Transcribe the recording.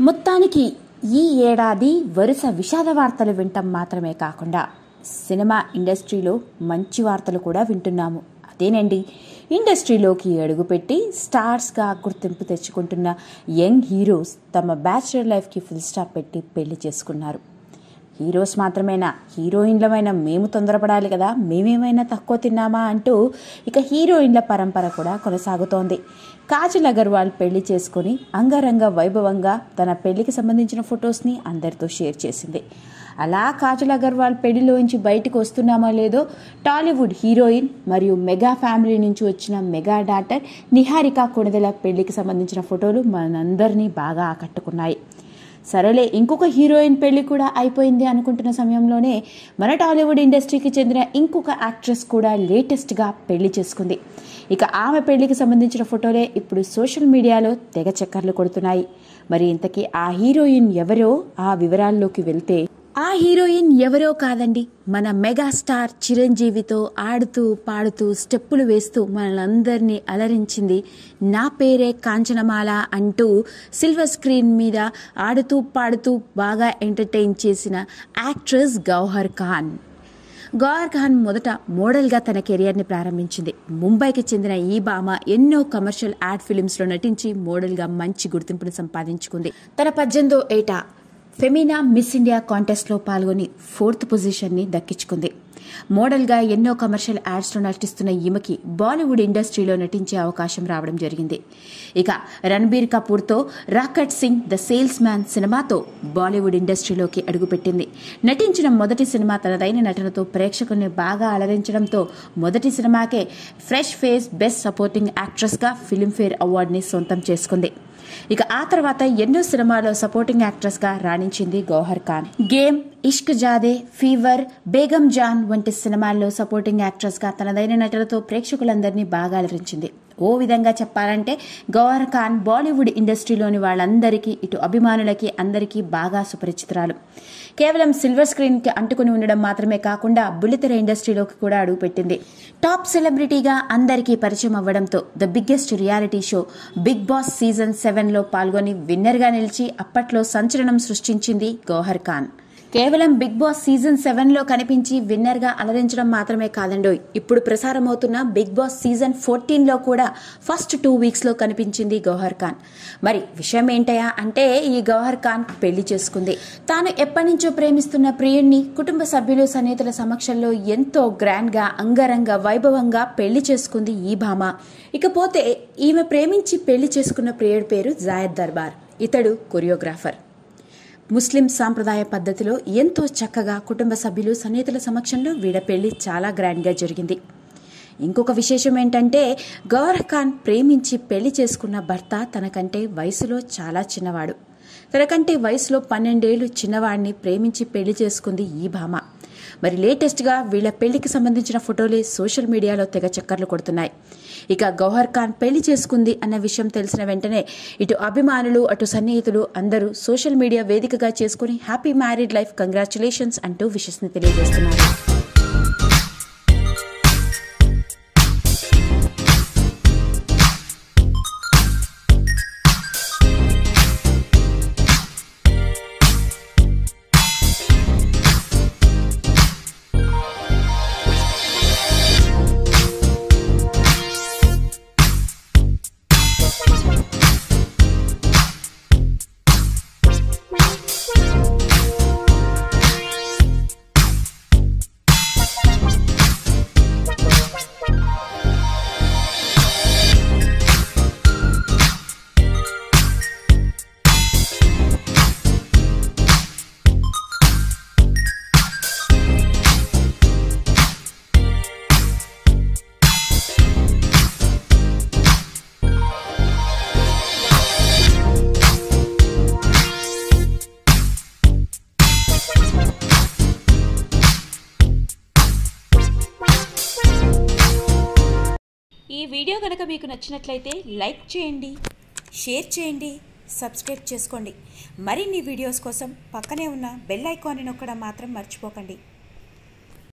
మొత్తానికి ఈ ఏడాది వరుస విషాద వార్తలు వింటాం మాత్రమే కాకుండా సినిమా ఇండస్ట్రీలో మంచి వార్తలు కూడా వింటున్నాము అదేనండి ఇండస్ట్రీలోకి అడుగుపెట్టి స్టార్స్గా గుర్తింపు తెచ్చుకుంటున్న యంగ్ హీరోస్ తమ బ్యాచులర్ లైఫ్కి ఫుల్ స్టాప్ పెట్టి పెళ్లి చేసుకున్నారు హీరోస్ మాత్రమేనా హీరోయిన్లమైన మేము తొందరపడాలి కదా మేమేమైనా తక్కువ తిన్నామా అంటూ ఇక హీరోయిన్ల పరంపర కూడా కొనసాగుతోంది కాజల్ అగర్వాల్ పెళ్లి చేసుకుని అంగరంగ వైభవంగా తన పెళ్లికి సంబంధించిన ఫొటోస్ని అందరితో షేర్ చేసింది అలా కాజల్ అగర్వాల్ పెళ్లిలోంచి బయటకు వస్తున్నామో లేదో టాలీవుడ్ హీరోయిన్ మరియు మెగా ఫ్యామిలీ నుంచి వచ్చిన మెగా డాటర్ నిహారిక కొణిదెల పెళ్లికి సంబంధించిన ఫోటోలు మనందరినీ బాగా ఆకట్టుకున్నాయి సరేలే ఇంకొక హీరోయిన్ పెళ్లి కూడా అయిపోయింది అనుకుంటున్న సమయంలోనే మన టాలీవుడ్ ఇండస్ట్రీకి చెందిన ఇంకొక యాక్ట్రెస్ కూడా లేటెస్ట్గా పెళ్లి చేసుకుంది ఇక ఆమె పెళ్లికి సంబంధించిన ఫోటోలే ఇప్పుడు సోషల్ మీడియాలో తెగ చక్కర్లు కొడుతున్నాయి మరి ఇంతకీ ఆ హీరోయిన్ ఎవరో ఆ వివరాల్లోకి వెళ్తే ఆ హీరోయిన్ ఎవరో కాదండి మన మెగాస్టార్ చిరంజీవితో ఆడుతూ పాడుతూ స్టెప్పులు వేస్తూ మనందరినీ అలరించింది నా పేరే కాంచనమాల అంటూ సిల్వర్ స్క్రీన్ మీద ఆడుతూ పాడుతూ బాగా ఎంటర్టైన్ చేసిన యాక్ట్రెస్ గౌహర్ ఖాన్ గౌహర్ ఖాన్ మొదట మోడల్గా తన కెరియర్ని ప్రారంభించింది ముంబైకి చెందిన ఈ భామ ఎన్నో కమర్షియల్ యాడ్ ఫిలిమ్స్లో నటించి మోడల్గా మంచి గుర్తింపును సంపాదించుకుంది తన పద్దెనిమిదో ఏటా ఫెమినా మిస్ ఇండియా కాంటెస్ట్లో పాల్గొని ఫోర్త్ పొజిషన్ని దక్కించుకుంది మోడల్గా ఎన్నో కమర్షియల్ యాడ్స్లో నటిస్తున్న ఈమెకి బాలీవుడ్ ఇండస్ట్రీలో నటించే అవకాశం రావడం జరిగింది ఇక రణబీర్ కపూర్తో Rocket Singh the salesman సినిమాతో బాలీవుడ్ ఇండస్ట్రీలోకి అడుగుపెట్టింది నటించిన మొదటి సినిమా తనదైన నటనతో ప్రేక్షకుల్ని బాగా అలరించడంతో మొదటి సినిమాకే ఫ్రెష్ ఫేస్ బెస్ట్ సపోర్టింగ్ యాక్ట్రెస్గా ఫిల్మ్ఫేర్ అవార్డుని సొంతం చేసుకుంది ఇక ఆ తర్వాత ఎన్నో సినిమాల్లో సపోర్టింగ్ యాక్ట్రెస్ గా రాణించింది Gauhar Khan Game Ishqzaade Fever Begum Jaan వంటి సినిమాల్లో సపోర్టింగ్ యాక్ట్రెస్ గా తనదైన నటనతో ప్రేక్షకులందరినీ బాగా అలరించింది ఓ విధంగా చెప్పాలంటే గౌహర్ ఖాన్ బాలీవుడ్ ఇండస్ట్రీలోని వాళ్ళందరికీ ఇటు అభిమానులకి అందరికీ బాగా సుపరిచితురాలు కేవలం సిల్వర్ స్క్రీన్ కి అంటుకుని ఉండడం మాత్రమే కాకుండా బుల్లితెర ఇండస్ట్రీలోకి కూడా అడుగుపెట్టింది టాప్ సెలబ్రిటీగా అందరికీ పరిచయం అవ్వడంతో the biggest reality show Bigg Boss season seven లో పాల్గొని విన్నర్ గా నిలిచి అప్పట్లో సంచలనం సృష్టించింది గౌహర్ ఖాన్ కేవలం బిగ్ బాస్ సీజన్ సెవెన్ లో కనిపించి విన్నర్ గా అలరించడం మాత్రమే కాదండోయ్ ఇప్పుడు ప్రసారమవుతున్న బిగ్ బాస్ సీజన్ ఫోర్టీన్ లో కూడా ఫస్ట్ టూ వీక్స్ లో కనిపించింది గౌహర్ ఖాన్ మరి విషయం ఏంటయా అంటే ఈ గౌహర్ ఖాన్ పెళ్లి చేసుకుంది తాను ఎప్పటి నుంచో ప్రేమిస్తున్న ప్రియుణ్ణి కుటుంబ సభ్యులు సన్నిహితుల సమక్షంలో ఎంతో గ్రాండ్ గా అంగరంగ వైభవంగా పెళ్లి చేసుకుంది ఈ భామ ఇకపోతే ఈమె ప్రేమించి పెళ్లి చేసుకున్న ప్రియుడి పేరు జాయద్ దర్బార్ ఇతడు కొరియోగ్రాఫర్ ముస్లిం సాంప్రదాయ పద్ధతిలో ఎంతో చక్కగా కుటుంబ సభ్యులు సన్నిహితుల సమక్షంలో వీడ పెళ్లి చాలా గ్రాండ్గా జరిగింది ఇంకొక విశేషం ఏంటంటే గౌర్ ఖాన్ ప్రేమించి పెళ్లి చేసుకున్న భర్త తనకంటే వయసులో చాలా చిన్నవాడు తనకంటే వయసులో పన్నెండేళ్లు చిన్నవాడిని ప్రేమించి పెళ్లి చేసుకుంది ఈ భామ మరి లేటెస్ట్గా వీళ్ళ పెళ్లికి సంబంధించిన ఫోటోలే సోషల్ మీడియాలో తెగ చక్కర్లు కొడుతున్నాయి ఇక గౌహర్ ఖాన్ పెళ్లి చేసుకుంది అన్న విషయం తెలిసిన వెంటనే ఇటు అభిమానులు అటు సన్నిహితులు అందరూ సోషల్ మీడియా వేదికగా చేసుకుని హ్యాపీ మ్యారీడ్ లైఫ్ కంగ్రాచులేషన్స్ అంటూ విషస్ని తెలియజేస్తున్నారు ఈ వీడియో కనుక మీకు నచ్చినట్లయితే లైక్ చేయండి షేర్ చేయండి సబ్స్క్రైబ్ చేసుకోండి మరిన్ని వీడియోస్ కోసం పక్కనే ఉన్న బెల్ ఐకాన్ని నొక్కడం మాత్రం మర్చిపోకండి